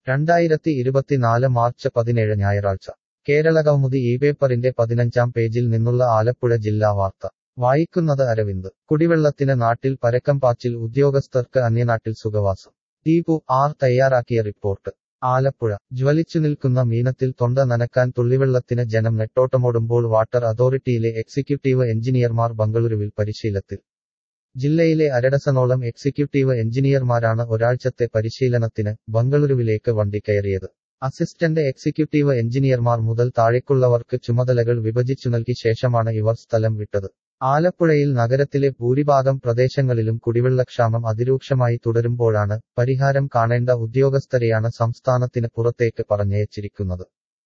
രണ്ടായിരത്തി ഇരുപത്തിനാല് മാർച്ച് പതിനേഴ് ഞായറാഴ്ച കേരളകൗമുദി ഈ പേപ്പറിന്റെ പതിനഞ്ചാം പേജിൽ നിന്നുള്ള ആലപ്പുഴ ജില്ലാ വാർത്ത വായിക്കുന്നത് അരവിന്ദ് കുടിവെള്ളത്തിന് നാട്ടിൽ പരക്കം പാച്ചിൽ ഉദ്യോഗസ്ഥർക്ക് അന്യനാട്ടിൽ സുഖവാസം ദീപു ആർ തയ്യാറാക്കിയ റിപ്പോർട്ട് ആലപ്പുഴ ജ്വലിച്ചു നിൽക്കുന്ന മീനത്തിൽ തൊണ്ട നനക്കാൻ തുള്ളിവെള്ളത്തിന് ജനം നെട്ടോട്ടമോടുമ്പോൾ വാട്ടർ അതോറിറ്റിയിലെ എക്സിക്യൂട്ടീവ് എഞ്ചിനീയർമാർ ബംഗളൂരുവിൽ പരിശീലത്തിൽ ജില്ലയിലെ അരഡസനോളം എക്സിക്യൂട്ടീവ് എഞ്ചിനീയർമാരാണ് ഒരാഴ്ചത്തെ പരിശീലനത്തിന് ബംഗളൂരുവിലേക്ക് വണ്ടി കയറിയത് അസിസ്റ്റന്റ് എക്സിക്യൂട്ടീവ് എഞ്ചിനീയർമാർ മുതൽ താഴേക്കുള്ളവർക്ക് ചുമതലകൾ വിഭജിച്ചു നൽകി ശേഷമാണ് ഇവർ സ്ഥലം വിട്ടത് ആലപ്പുഴയിൽ നഗരത്തിലെ ഭൂരിഭാഗം പ്രദേശങ്ങളിലും കുടിവെള്ളക്ഷാമം അതിരൂക്ഷമായി തുടരുമ്പോഴാണ് പരിഹാരം കാണേണ്ട ഉദ്യോഗസ്ഥരെയാണ് സംസ്ഥാനത്തിന് പുറത്തേക്ക് പറഞ്ഞയച്ചിരിക്കുന്നത്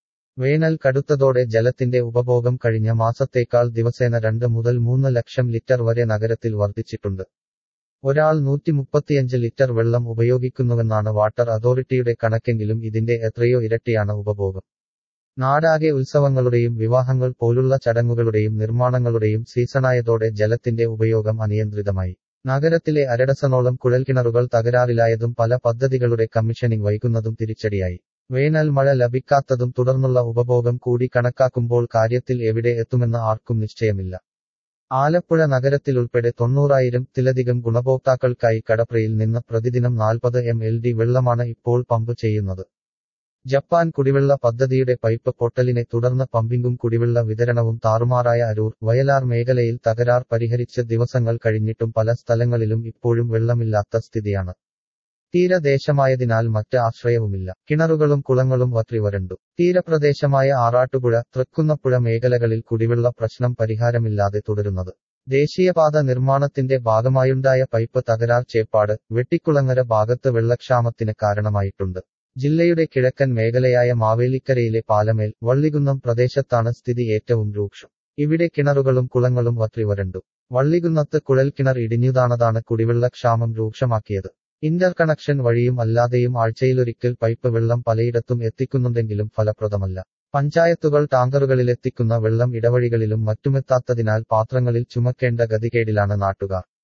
വേനൽ കടുത്തതോടെ ജലത്തിന്റെ ഉപഭോഗം കഴിഞ്ഞ മാസത്തേക്കാൾ ദിവസേന രണ്ട് മുതൽ മൂന്ന് ലക്ഷം ലിറ്റർ വരെ നഗരത്തിൽ വർദ്ധിച്ചിട്ടുണ്ട് ഒരാൾ നൂറ്റി മുപ്പത്തിയഞ്ച് ലിറ്റർ വെള്ളം ഉപയോഗിക്കുന്നുവെന്നാണ് വാട്ടർ അതോറിറ്റിയുടെ കണക്കെങ്കിലും ഇതിന്റെ എത്രയോ ഇരട്ടിയാണ് ഉപഭോഗം നാടാകെ ഉത്സവങ്ങളുടെയും വിവാഹങ്ങൾ പോലുള്ള ചടങ്ങുകളുടെയും നിർമ്മാണങ്ങളുടെയും സീസണായതോടെ ജലത്തിന്റെ ഉപയോഗം അനിയന്ത്രിതമായി നഗരത്തിലെ അരഡസനോളം കുഴൽക്കിണറുകൾ തകരാറിലായതും പല പദ്ധതികളുടെ കമ്മീഷനിംഗ് വൈകുന്നതും തിരിച്ചടിയായി വേനൽ മഴ ലഭിക്കാത്തതും തുടർന്നുള്ള ഉപഭോഗം കൂടി കണക്കാക്കുമ്പോൾ കാര്യത്തിൽ എവിടെ എത്തുമെന്ന് ആർക്കും നിശ്ചയമില്ല ആലപ്പുഴ നഗരത്തിലുൾപ്പെടെ തൊണ്ണൂറായിരത്തിലധികം ഗുണഭോക്താക്കൾക്കായി കടപ്രയിൽ നിന്ന് പ്രതിദിനം നാൽപ്പത് എം എൽ ഡി വെള്ളമാണ് ഇപ്പോൾ പമ്പ് ചെയ്യുന്നത് ജപ്പാൻ കുടിവെള്ള പദ്ധതിയുടെ പൈപ്പ് പൊട്ടലിനെ തുടർന്ന് പമ്പിംഗും കുടിവെള്ള വിതരണവും താറുമാറായ അരൂർ വയലാർ മേഖലയിൽ തകരാർ പരിഹരിച്ച് ദിവസങ്ങൾ കഴിഞ്ഞിട്ടും പല സ്ഥലങ്ങളിലും ഇപ്പോഴും വെള്ളമില്ലാത്ത സ്ഥിതിയാണ് തീരദേശമായതിനാൽ മറ്റ് ആശ്രയവുമില്ല കിണറുകളും കുളങ്ങളും വറ്റി വരണ്ടു തീരപ്രദേശമായ ആറാട്ടുപുഴ തൃക്കുന്നപ്പുഴ മേഖലകളിൽ കുടിവെള്ള പ്രശ്നം പരിഹാരമില്ലാതെ തുടരുന്നത് ദേശീയപാത നിർമ്മാണത്തിന്റെ ഭാഗമായുണ്ടായ പൈപ്പ് തകരാർ ചേപ്പാട് വെട്ടിക്കുളങ്ങര ഭാഗത്ത് വെള്ളക്ഷാമത്തിന് കാരണമായിട്ടുണ്ട് ജില്ലയുടെ കിഴക്കൻ മേഖലയായ മാവേലിക്കരയിലെ പാലമേൽ വള്ളികുന്നം പ്രദേശത്താണ് സ്ഥിതി ഏറ്റവും രൂക്ഷം ഇവിടെ കിണറുകളും കുളങ്ങളും വറ്റി വരണ്ടു വള്ളികുന്നത്ത് കുഴൽക്കിണർ ഇടിഞ്ഞുതാണതാണ് കുടിവെള്ളക്ഷാമം രൂക്ഷമാക്കിയത് ഇന്റർ കണക്ഷൻ വഴിയും അല്ലാതെയും ആഴ്ചയിലൊരിക്കൽ പൈപ്പ് വെള്ളം പലയിടത്തും എത്തിക്കുന്നുണ്ടെങ്കിലും ഫലപ്രദമല്ല പഞ്ചായത്തുകൾ ടാങ്കറുകളിലെത്തിക്കുന്ന വെള്ളം ഇടവഴികളിലും മറ്റുമെത്താത്തതിനാൽ പാത്രങ്ങളിൽ ചുമക്കേണ്ട ഗതികേടിലാണ് നാട്ടുകാർ